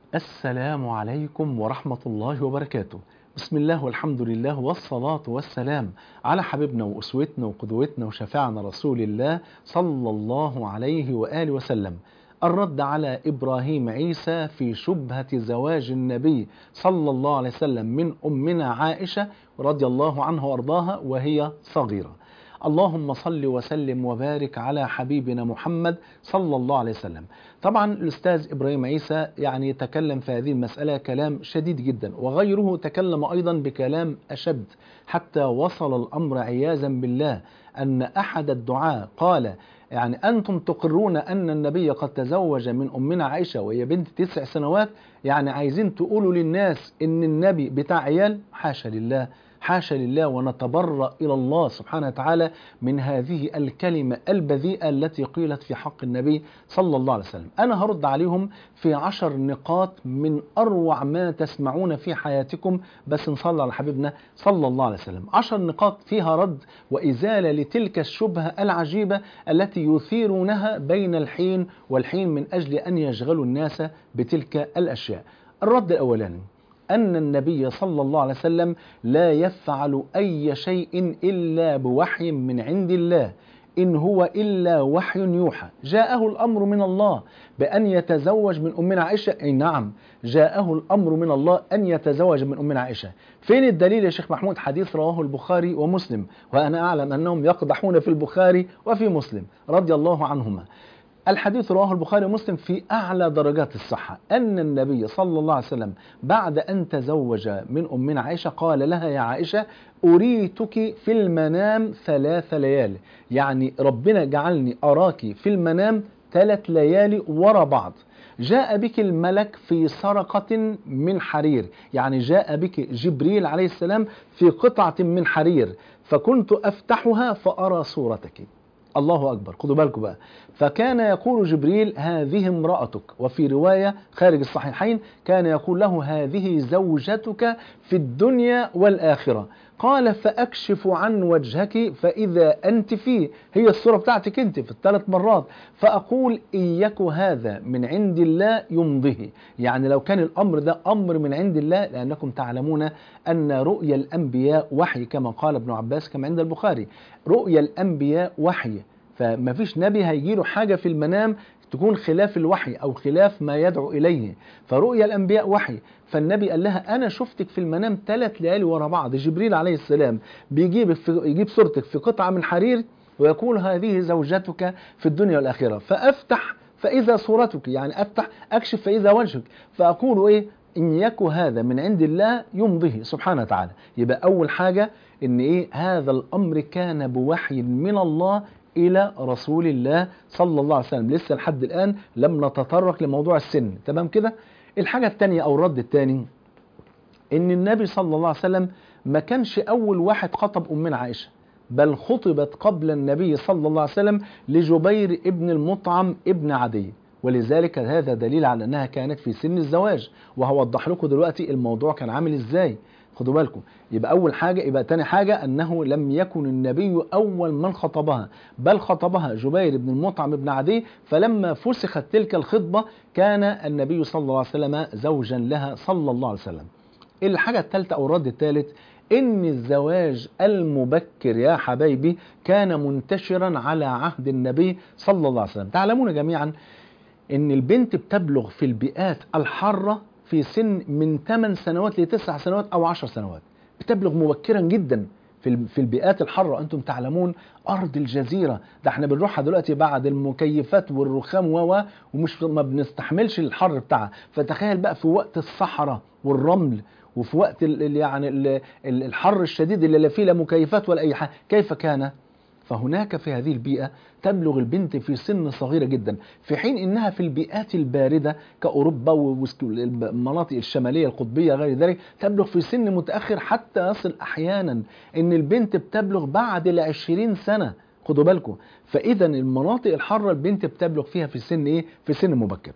السلام عليكم ورحمة الله وبركاته بسم الله والحمد لله والصلاة والسلام على حبيبنا وأسوتنا وقدوتنا وشفاعنا رسول الله صلى الله عليه وآله وسلم الرد على إبراهيم عيسى في شبهة زواج النبي صلى الله عليه وسلم من أمنا عائشة رضي الله عنها وأرضاها وهي صغيرة اللهم صل وسلم وبارك على حبيبنا محمد صلى الله عليه وسلم طبعا الأستاذ إبراهيم عيسى يعني تكلم في هذه المسألة كلام شديد جدا وغيره تكلم أيضا بكلام أشد حتى وصل الأمر عياذا بالله أن أحد الدعاة قال يعني أنتم تقرون أن النبي قد تزوج من أمنا عائشة وهي بنت تسع سنوات يعني عايزين تقولوا للناس إن النبي بتاع عيال حاشا لله حاشا لله ونتبرأ إلى الله سبحانه وتعالى من هذه الكلمة البذيئة التي قيلت في حق النبي صلى الله عليه وسلم أنا هرد عليهم في عشر نقاط من أروع ما تسمعون في حياتكم بس نصلي على حبيبنا صلى الله عليه وسلم عشر نقاط فيها رد وإزالة لتلك الشبهة العجيبة التي يثيرونها بين الحين والحين من أجل أن يشغلوا الناس بتلك الأشياء الرد الأولاني أن النبي صلى الله عليه وسلم لا يفعل أي شيء إلا بوحي من عند الله إن هو إلا وحي يوحى جاءه الأمر من الله بأن يتزوج من أمنا عائشة أي نعم جاءه الأمر من الله أن يتزوج من أمنا عائشة فين الدليل يا شيخ محمود حديث رواه البخاري ومسلم وأنا أعلم أنهم يقدحون في البخاري وفي مسلم رضي الله عنهما الحديث رواه البخاري ومسلم في أعلى درجات الصحة أن النبي صلى الله عليه وسلم بعد أن تزوج من أمنا عائشة قال لها يا عائشة أريتك في المنام ثلاث ليالي يعني ربنا جعلني أراك في المنام ثلاث ليالي ورا بعض جاء بك الملك في سرقة من حرير يعني جاء بك جبريل عليه السلام في قطعة من حرير فكنت أفتحها فأرى صورتك الله أكبر خدوا بالكم بقى فكان يقول جبريل هذه امرأتك وفي رواية خارج الصحيحين كان يقول له هذه زوجتك في الدنيا والآخرة قال فأكشف عن وجهك فإذا أنت فيه هي الصورة بتاعتك أنت في الثلاث مرات فأقول إياك هذا من عند الله يمضه يعني لو كان الأمر ده أمر من عند الله لأنكم تعلمون أن رؤيا الأنبياء وحي كما قال ابن عباس كما عند البخاري رؤيا الأنبياء وحي فما فيش نبي هيجي له حاجة في المنام تكون خلاف الوحي أو خلاف ما يدعو إليه فرؤيا الأنبياء وحي فالنبي قال لها أنا شفتك في المنام ثلاث ليالي ورا بعض جبريل عليه السلام بيجيب في يجيب صورتك في قطعة من حرير ويقول هذه زوجتك في الدنيا والآخرة فأفتح فإذا صورتك يعني أفتح أكشف فإذا وجهك فأقول إيه إن يك هذا من عند الله يمضه سبحانه وتعالى يبقى أول حاجة إن إيه هذا الأمر كان بوحي من الله إلى رسول الله صلى الله عليه وسلم لسه لحد الآن لم نتطرق لموضوع السن تمام كده الحاجة الثانية أو الرد الثاني إن النبي صلى الله عليه وسلم ما كانش أول واحد خطب أمنا عائشة بل خطبت قبل النبي صلى الله عليه وسلم لجبير ابن المطعم ابن عدي ولذلك هذا دليل على أنها كانت في سن الزواج وهوضح لكم دلوقتي الموضوع كان عامل إزاي خدوا بالكم يبقى أول حاجة يبقى تاني حاجة أنه لم يكن النبي أول من خطبها بل خطبها جبير بن المطعم بن عدي فلما فسخت تلك الخطبة كان النبي صلى الله عليه وسلم زوجا لها صلى الله عليه وسلم الحاجة الثالثة أو الرد الثالث إن الزواج المبكر يا حبايبي كان منتشرا على عهد النبي صلى الله عليه وسلم تعلمون جميعا إن البنت بتبلغ في البيئات الحارة في سن من 8 سنوات ل 9 سنوات او 10 سنوات بتبلغ مبكرا جدا في في البيئات الحاره انتم تعلمون ارض الجزيره ده احنا بنروحها دلوقتي بعد المكيفات والرخام و ومش ما بنستحملش الحر بتاعها فتخيل بقى في وقت الصحراء والرمل وفي وقت ال يعني ال الحر الشديد اللي لا فيه لا مكيفات ولا اي حاجه كيف كان فهناك في هذه البيئة تبلغ البنت في سن صغيرة جدا في حين إنها في البيئات الباردة كأوروبا والمناطق الشمالية القطبية غير ذلك تبلغ في سن متأخر حتى يصل أحيانا إن البنت بتبلغ بعد العشرين سنة خدوا بالكم فإذا المناطق الحارة البنت بتبلغ فيها في سن إيه؟ في سن مبكر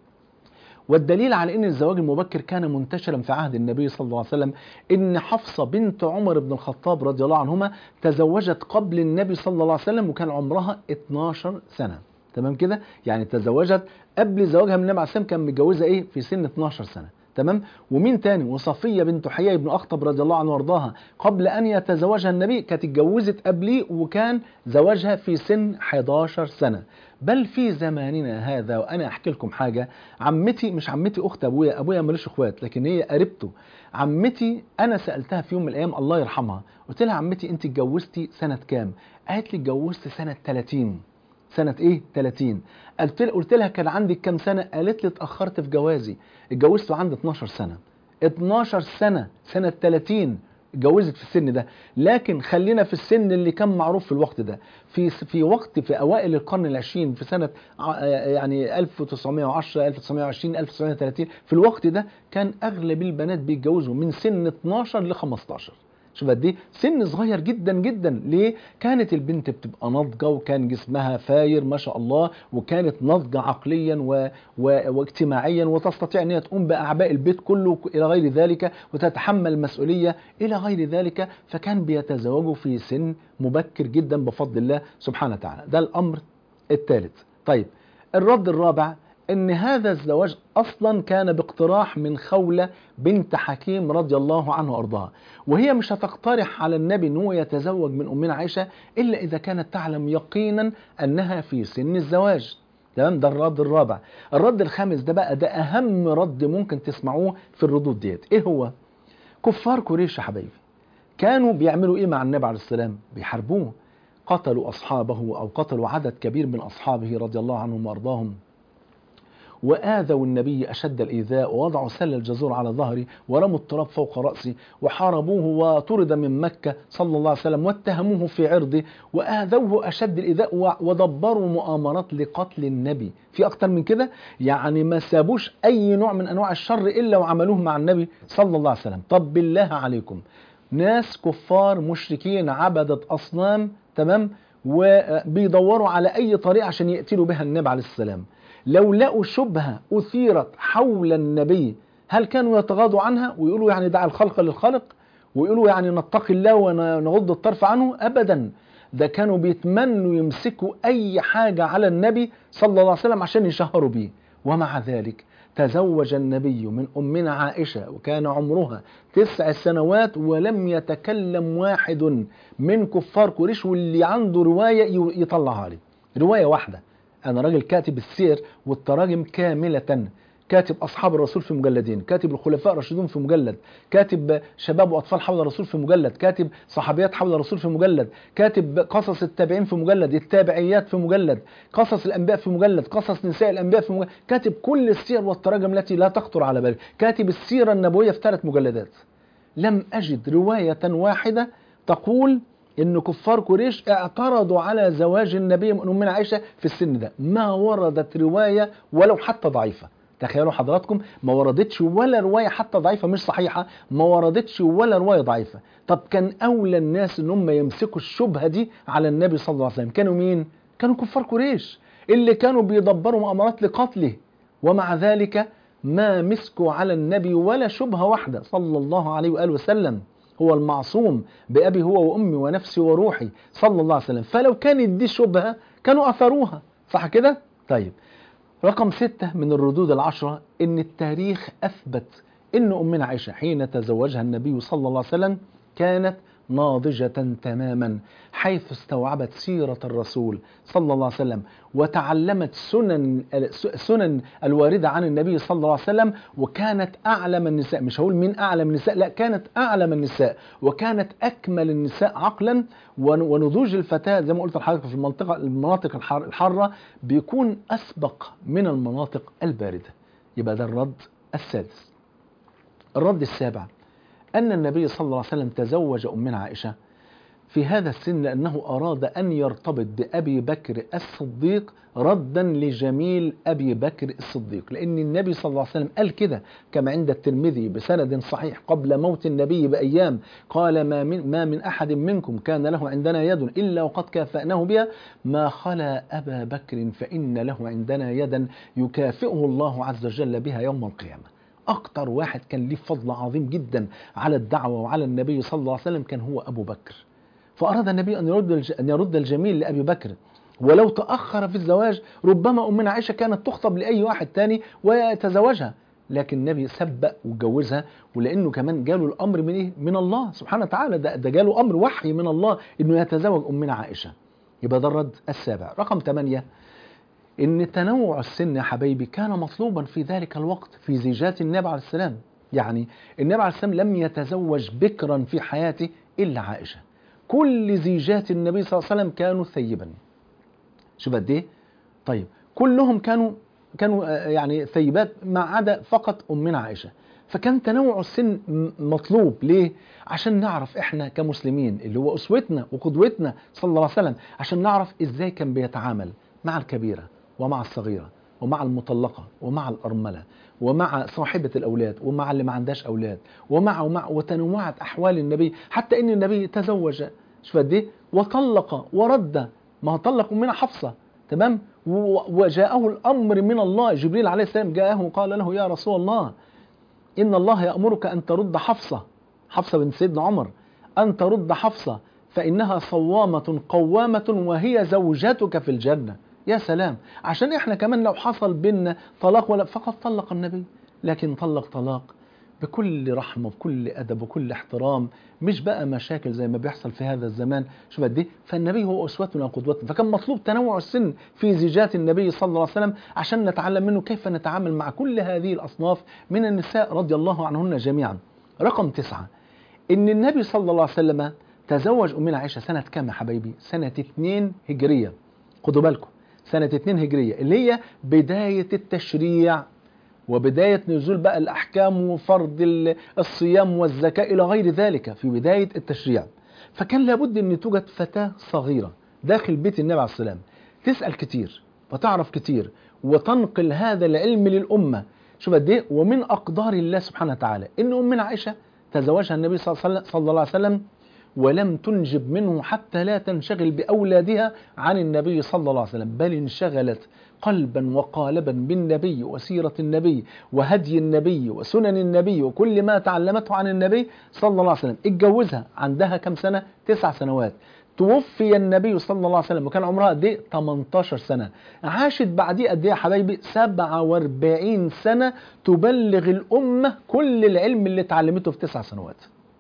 والدليل على ان الزواج المبكر كان منتشرا في عهد النبي صلى الله عليه وسلم ان حفصه بنت عمر بن الخطاب رضي الله عنهما تزوجت قبل النبي صلى الله عليه وسلم وكان عمرها 12 سنه تمام كده يعني تزوجت قبل زواجها من النبي عليه السلام كان متجوزه ايه في سن 12 سنه تمام ومين تاني وصفيه بنت حيي بن اخطب رضي الله عنه وارضاها قبل ان يتزوجها النبي كانت اتجوزت قبليه وكان زواجها في سن 11 سنه بل في زماننا هذا وانا احكي لكم حاجه عمتي مش عمتي اخت ابويا ابويا ملوش اخوات لكن هي قريبته عمتي انا سالتها في يوم من الايام الله يرحمها قلت لها عمتي انت اتجوزتي سنه كام قالت لي اتجوزت سنه 30 سنة ايه؟ 30 قلت قلت لها كان عندك كام سنة؟ قالت لي اتأخرت في جوازي اتجوزت وعندي 12 سنة 12 سنة سنة 30 اتجوزت في السن ده لكن خلينا في السن اللي كان معروف في الوقت ده في في وقت في اوائل القرن العشرين في سنه يعني 1910 1920 1930 في الوقت ده كان اغلب البنات بيتجوزوا من سن 12 ل 15 شوف قد ايه سن صغير جدا جدا ليه كانت البنت بتبقى ناضجه وكان جسمها فاير ما شاء الله وكانت ناضجه عقليا و... و... واجتماعيا وتستطيع ان هي تقوم باعباء البيت كله الى غير ذلك وتتحمل المسؤوليه الى غير ذلك فكان بيتزوجوا في سن مبكر جدا بفضل الله سبحانه وتعالى ده الامر الثالث طيب الرد الرابع ان هذا الزواج اصلا كان باقتراح من خوله بنت حكيم رضي الله عنه وارضاها وهي مش هتقترح على النبي ان هو يتزوج من امنا عائشه الا اذا كانت تعلم يقينا انها في سن الزواج تمام ده الرد الرابع الرد الخامس ده بقى ده اهم رد ممكن تسمعوه في الردود ديت ايه هو كفار قريش يا حبايبي كانوا بيعملوا ايه مع النبي عليه السلام بيحاربوه قتلوا اصحابه او قتلوا عدد كبير من اصحابه رضي الله عنهم وارضاهم وآذوا النبي أشد الإيذاء ووضعوا سل الجزور على ظهره ورموا التراب فوق رأسه وحاربوه وطرد من مكة صلى الله عليه وسلم واتهموه في عرضه وآذوه أشد الإيذاء ودبروا مؤامرات لقتل النبي في أكتر من كده يعني ما سابوش أي نوع من أنواع الشر إلا وعملوه مع النبي صلى الله عليه وسلم طب بالله عليكم ناس كفار مشركين عبدة أصنام تمام وبيدوروا على أي طريقة عشان يقتلوا بها النبي عليه السلام لو لقوا شبهة أثيرت حول النبي هل كانوا يتغاضوا عنها ويقولوا يعني دع الخلق للخلق ويقولوا يعني نتقي الله ونغض الطرف عنه أبدا ده كانوا بيتمنوا يمسكوا أي حاجة على النبي صلى الله عليه وسلم عشان يشهروا بيه ومع ذلك تزوج النبي من أمنا عائشة وكان عمرها تسع سنوات ولم يتكلم واحد من كفار قريش واللي عنده رواية يطلعها لي رواية واحدة أنا راجل كاتب السير والتراجم كاملة كاتب أصحاب الرسول في مجلدين كاتب الخلفاء الراشدون في مجلد كاتب شباب وأطفال حول الرسول في مجلد كاتب صحابيات حول الرسول في مجلد كاتب قصص التابعين في مجلد التابعيات في مجلد قصص الأنبياء في مجلد قصص نساء الأنبياء في مجلد كاتب كل السير والتراجم التي لا تخطر على بالي كاتب السيرة النبوية في ثلاث مجلدات لم أجد رواية واحدة تقول ان كفار قريش اعترضوا على زواج النبي من امنا عائشه في السن ده ما وردت روايه ولو حتى ضعيفه تخيلوا حضراتكم ما وردتش ولا روايه حتى ضعيفه مش صحيحه ما وردتش ولا روايه ضعيفه طب كان اولى الناس ان هم يمسكوا الشبهه دي على النبي صلى الله عليه وسلم كانوا مين كانوا كفار قريش اللي كانوا بيدبروا مؤامرات لقتله ومع ذلك ما مسكوا على النبي ولا شبهه واحده صلى الله عليه واله وسلم هو المعصوم بأبي هو وأمي ونفسي وروحي صلى الله عليه وسلم فلو كانت دي شبهة كانوا أثروها صح كده؟ طيب رقم ستة من الردود العشرة إن التاريخ أثبت إن أمنا عائشة حين تزوجها النبي صلى الله عليه وسلم كانت ناضجة تماما حيث استوعبت سيرة الرسول صلى الله عليه وسلم وتعلمت سنن سنن الواردة عن النبي صلى الله عليه وسلم وكانت أعلم النساء مش هقول من أعلم النساء لا كانت أعلم النساء وكانت أكمل النساء عقلا ونضوج الفتاة زي ما قلت لحضرتك في المنطقة المناطق الحارة بيكون أسبق من المناطق الباردة يبقى ده الرد السادس الرد السابع أن النبي صلى الله عليه وسلم تزوج أمنا عائشة في هذا السن لأنه أراد أن يرتبط بأبي بكر الصديق ردا لجميل أبي بكر الصديق لأن النبي صلى الله عليه وسلم قال كده كما عند الترمذي بسند صحيح قبل موت النبي بأيام قال ما من, ما من أحد منكم كان له عندنا يد إلا وقد كافأناه بها ما خلا أبا بكر فإن له عندنا يدا يكافئه الله عز وجل بها يوم القيامة أكتر واحد كان ليه فضل عظيم جدا على الدعوة وعلى النبي صلى الله عليه وسلم كان هو أبو بكر فأراد النبي أن يرد أن يرد الجميل لأبي بكر ولو تأخر في الزواج ربما أمنا عائشة كانت تخطب لأي واحد تاني ويتزوجها لكن النبي سبق وجوزها ولانه كمان جاله الامر من ايه؟ من الله سبحانه وتعالى ده, ده جاله امر وحي من الله انه يتزوج امنا عائشه. يبقى ده الرد السابع، رقم ثمانيه ان تنوع السن يا حبايبي كان مطلوبا في ذلك الوقت في زيجات النبي عليه السلام. يعني النبي عليه السلام لم يتزوج بكرا في حياته الا عائشه. كل زيجات النبي صلى الله عليه وسلم كانوا ثيبا. شوف قد ايه؟ طيب كلهم كانوا كانوا يعني ثيبات ما عدا فقط امنا عائشه فكان تنوع السن مطلوب ليه عشان نعرف احنا كمسلمين اللي هو اسوتنا وقدوتنا صلى الله عليه وسلم عشان نعرف ازاي كان بيتعامل مع الكبيره ومع الصغيره ومع المطلقه ومع الارمله ومع صاحبه الاولاد ومع اللي ما عندهاش اولاد ومع ومع وتنوعت احوال النبي حتى ان النبي تزوج شوف قد ايه وطلق ورد ما هو طلق امنا حفصه تمام وجاءه الامر من الله جبريل عليه السلام جاءه وقال له يا رسول الله ان الله يامرك ان ترد حفصه حفصه بنت سيدنا عمر ان ترد حفصه فانها صوامه قوامه وهي زوجتك في الجنه يا سلام عشان احنا كمان لو حصل بينا طلاق ولا فقد طلق النبي لكن طلق طلاق بكل رحمه بكل ادب وكل احترام مش بقى مشاكل زي ما بيحصل في هذا الزمان شوف قد ايه فالنبي هو اسوتنا وقدوتنا فكان مطلوب تنوع السن في زيجات النبي صلى الله عليه وسلم عشان نتعلم منه كيف نتعامل مع كل هذه الاصناف من النساء رضي الله عنهن جميعا رقم تسعة ان النبي صلى الله عليه وسلم تزوج امنا عائشه سنه كام يا حبايبي سنه 2 هجريه خدوا بالكم سنه 2 هجريه اللي هي بدايه التشريع وبداية نزول بقى الأحكام وفرض الصيام والزكاة إلى غير ذلك في بداية التشريع فكان لابد أن توجد فتاة صغيرة داخل بيت النبي عليه السلام تسأل كتير وتعرف كتير وتنقل هذا العلم للأمة شوف قد ايه ومن أقدار الله سبحانه وتعالى إن أمنا عائشة تزوجها النبي صلى الله عليه وسلم ولم تنجب منه حتى لا تنشغل بأولادها عن النبي صلى الله عليه وسلم بل انشغلت قلبا وقالبا بالنبي وسيرة النبي وهدي النبي وسنن النبي وكل ما تعلمته عن النبي صلى الله عليه وسلم اتجوزها عندها كم سنة تسع سنوات توفي النبي صلى الله عليه وسلم وكان عمرها قد ايه 18 سنة عاشت بعديه قد ايه يا حبايبي 47 سنة تبلغ الأمة كل العلم اللي اتعلمته في تسع سنوات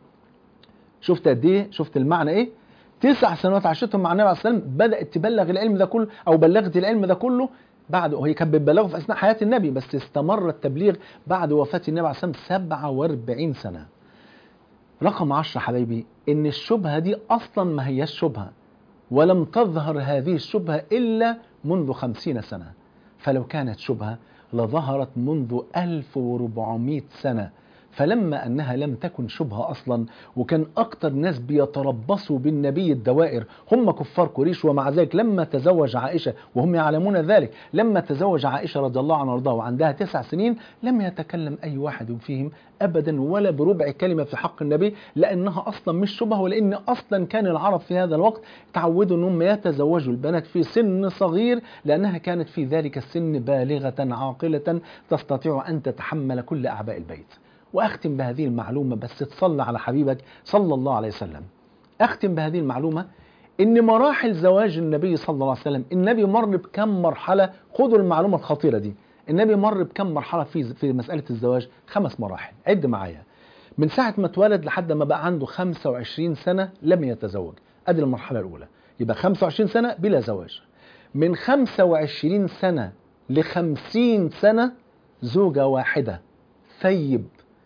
شفت قد ايه شفت المعنى ايه تسع سنوات عاشتهم مع النبي عليه الصلاه والسلام بدات تبلغ العلم ده كله او بلغت العلم ده كله بعد وهي كانت بتبلغه في اثناء حياه النبي بس استمر التبليغ بعد وفاه النبي عليه الصلاه والسلام 47 سنه رقم 10 حبايبي ان الشبهه دي اصلا ما هياش شبهه ولم تظهر هذه الشبهه الا منذ 50 سنه فلو كانت شبهه لظهرت منذ 1400 سنه فلما أنها لم تكن شبهة أصلا وكان أكتر ناس بيتربصوا بالنبي الدوائر هم كفار قريش ومع ذلك لما تزوج عائشة وهم يعلمون ذلك لما تزوج عائشة رضي الله عنها وارضاها وعندها تسع سنين لم يتكلم أي واحد فيهم أبدا ولا بربع كلمة في حق النبي لأنها أصلا مش شبهة ولأن أصلا كان العرب في هذا الوقت تعودوا أنهم يتزوجوا البنات في سن صغير لأنها كانت في ذلك السن بالغة عاقلة تستطيع أن تتحمل كل أعباء البيت واختم بهذه المعلومه بس تصلي على حبيبك صلى الله عليه وسلم. اختم بهذه المعلومه ان مراحل زواج النبي صلى الله عليه وسلم، النبي مر بكم مرحله خدوا المعلومه الخطيره دي. النبي مر بكم مرحله في في مساله الزواج؟ خمس مراحل، عد معايا. من ساعه ما اتولد لحد ما بقى عنده 25 سنه لم يتزوج، ادي المرحله الاولى. يبقى 25 سنه بلا زواج. من 25 سنه ل 50 سنه زوجه واحده ثيب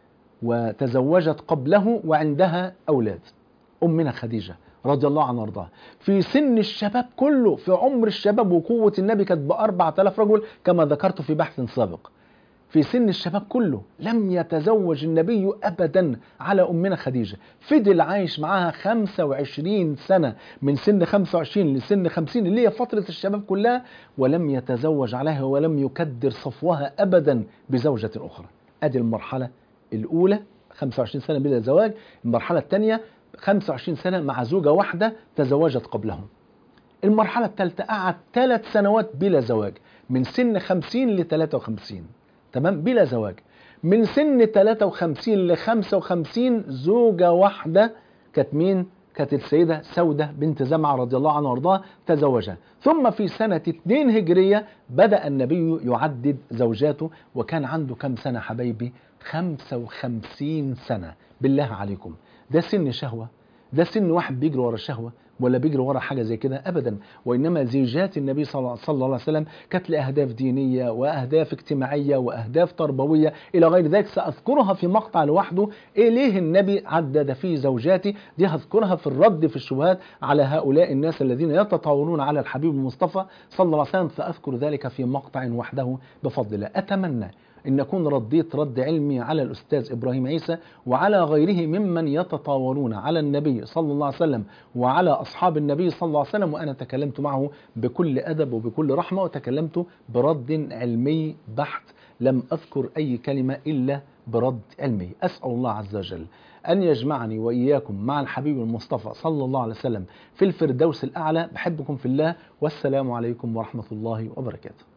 وتزوجت قبله وعندها أولاد أمنا خديجة رضي الله عنها وارضاها في سن الشباب كله في عمر الشباب وقوة النبي كانت بأربعة آلاف رجل كما ذكرت في بحث سابق في سن الشباب كله لم يتزوج النبي أبدا على أمنا خديجة فضل عايش معاها 25 سنة من سن 25 لسن 50 اللي هي فترة الشباب كلها ولم يتزوج عليها ولم يكدر صفوها أبدا بزوجة أخرى أدي المرحلة الأولى 25 سنة بلا زواج المرحلة الثانية 25 سنة مع زوجة واحدة تزوجت قبلهم المرحلة الثالثة قعد ثلاث سنوات بلا زواج من سن 50 ل 53 تمام بلا زواج من سن 53 ل 55 زوجة واحدة كانت مين؟ كانت السيدة سودة بنت زمعة رضي الله عنها وارضاها تزوجها ثم في سنة 2 هجرية بدأ النبي يعدد زوجاته وكان عنده كم سنة حبايبي 55 سنة بالله عليكم ده سن شهوة ده سن واحد بيجري ورا الشهوة ولا بيجري ورا حاجة زي كده أبدا وإنما زيجات النبي صلى الله عليه وسلم كانت لأهداف دينية وأهداف اجتماعية وأهداف تربوية إلى غير ذلك سأذكرها في مقطع لوحده إيه ليه النبي عدد فيه زوجاتي دي هذكرها في الرد في الشبهات على هؤلاء الناس الذين يتطاولون على الحبيب المصطفى صلى الله عليه وسلم سأذكر ذلك في مقطع وحده بفضل الله أتمنى ان اكون رديت رد علمي على الاستاذ ابراهيم عيسى وعلى غيره ممن يتطاولون على النبي صلى الله عليه وسلم وعلى اصحاب النبي صلى الله عليه وسلم وانا تكلمت معه بكل ادب وبكل رحمه وتكلمت برد علمي بحت لم اذكر اي كلمه الا برد علمي اسال الله عز وجل أن يجمعني وإياكم مع الحبيب المصطفى صلى الله عليه وسلم في الفردوس الأعلى بحبكم في الله والسلام عليكم ورحمة الله وبركاته